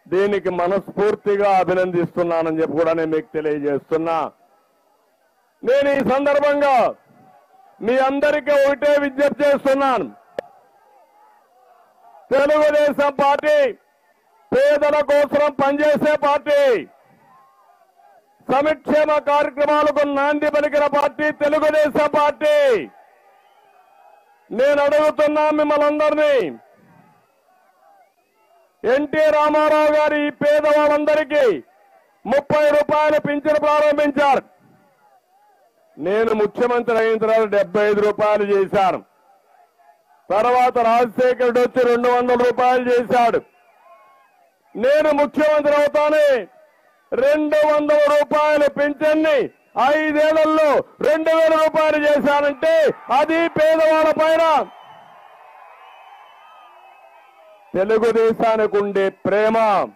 దీనికి మనస్ఫూర్తిగా అభినందిస్తున్నానని చెప్పి కూడా నేను మీకు తెలియజేస్తున్నా నేను ఈ సందర్భంగా మీ అందరికీ ఒకటే విజ్ఞప్తి చేస్తున్నాను తెలుగుదేశం పార్టీ పేదల కోసం పనిచేసే పార్టీ సంక్షేమ కార్యక్రమాలకు నాంది పలికిన పార్టీ తెలుగుదేశం పార్టీ నేను అడుగుతున్నా మిమ్మల్ని అందరినీ ఎన్టీ రామారావు గారు ఈ పేదవాళ్ళందరికీ ముప్పై రూపాయల పింఛను ప్రారంభించారు నేను ముఖ్యమంత్రి అయిన తర్వాత డెబ్బై ఐదు రూపాయలు చేశాను తర్వాత రాజశేఖర్ రెడ్డి వచ్చి రెండు వందల రూపాయలు చేశాడు నేను ముఖ్యమంత్రి అవుతానే రెండు వందల రూపాయల పింఛన్ని ఐదేళ్లలో రెండు వేల రూపాయలు చేశానంటే అది పేదవాళ్ళ పైన తెలుగుదేశానికి ఉండే ప్రేమ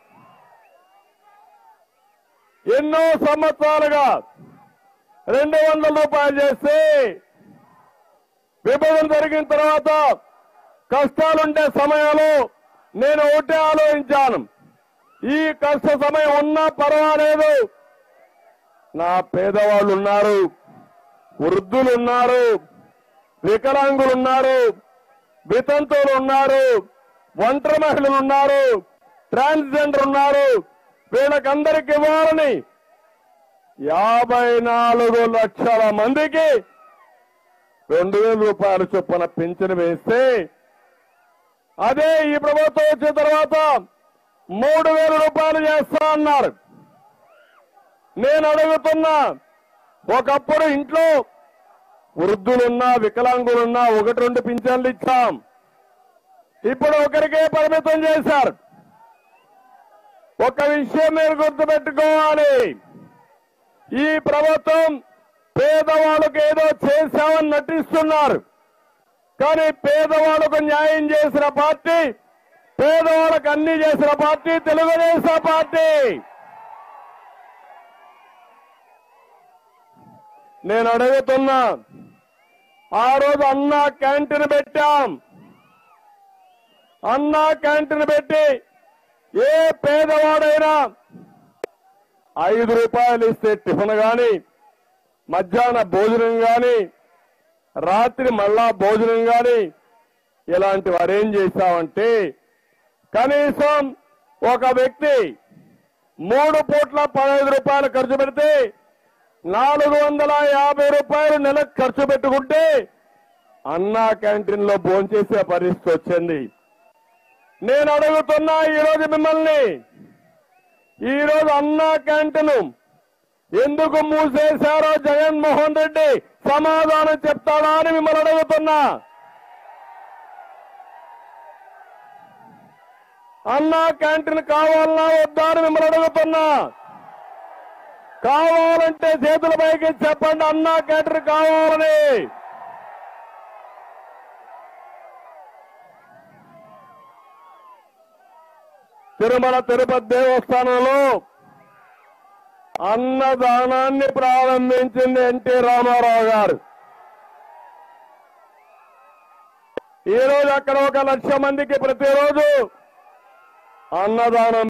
ఎన్నో సంవత్సరాలుగా రెండు వందల రూపాయలు చేస్తే విభజన జరిగిన తర్వాత కష్టాలుండే సమయంలో నేను ఒకటే ఆలోచించాను ఈ కష్ట సమయం ఉన్నా పర్వాలేదు నా పేదవాళ్ళు ఉన్నారు వృద్ధులు ఉన్నారు వికలాంగులు ఉన్నారు వితంతువులు ఉన్నారు ఒంటరి మహిళలు ఉన్నారు ట్రాన్స్జెండర్ ఉన్నారు వీళ్ళకందరికి ఇవ్వాలని యాభై నాలుగు లక్షల మందికి రెండు వేల రూపాయల చొప్పున పింఛను వేస్తే అదే ఈ ప్రభుత్వం వచ్చిన తర్వాత మూడు వేల రూపాయలు చేస్తా అన్నారు నేను అడుగుతున్నా ఒకప్పుడు ఇంట్లో వృద్ధులున్నా వికలాంగులున్నా ఒకటి రెండు పింఛన్లు ఇచ్చాం ఇప్పుడు ఒకరికే పరిమితం చేశారు ఒక విషయం మీరు గుర్తుపెట్టుకోవాలి ఈ ప్రభుత్వం పేదవాళ్ళకు ఏదో చేశామని నటిస్తున్నారు కానీ పేదవాళ్ళకు న్యాయం చేసిన పార్టీ పేదవాళ్ళకు అన్ని చేసిన పార్టీ తెలుగుదేశం పార్టీ నేను అడుగుతున్నా ఆ రోజు అన్నా క్యాంటీన్ పెట్టాం అన్నా క్యాంటీన్ పెట్టి ఏ పేదవాడైనా ఐదు రూపాయలు ఇస్తే టిఫిన్ గాని మధ్యాహ్న భోజనం గాని రాత్రి మళ్ళా భోజనం గాని ఇలాంటివి అరేంజ్ చేశామంటే కనీసం ఒక వ్యక్తి మూడు పూట్ల పదహైదు రూపాయలు ఖర్చు పెడితే నాలుగు వందల యాభై రూపాయలు నెలకు ఖర్చు పెట్టుకుంటే అన్నా క్యాంటీన్ లో భోంచేసే పరిస్థితి వచ్చింది నేను అడుగుతున్నా ఈరోజు మిమ్మల్ని ఈరోజు అన్నా క్యాంటీన్ ఎందుకు మూసేశారో జగన్మోహన్ రెడ్డి సమాధానం చెప్తాడా అని మిమ్మల్ని అడుగుతున్నా అన్నా క్యాంటీన్ కావాలన్నా వద్దా అని మిమ్మల్ని అడుగుతున్నా కావాలంటే చేతుల పైకి చెప్పండి అన్నా క్యాంటీన్ కావాలని తిరుమల తిరుపతి దేవస్థానంలో అన్నదానాన్ని ప్రారంభించింది ఎన్టీ రామారావు గారు ఈ రోజు అక్కడ ఒక లక్ష మందికి ప్రతిరోజు అన్నదానం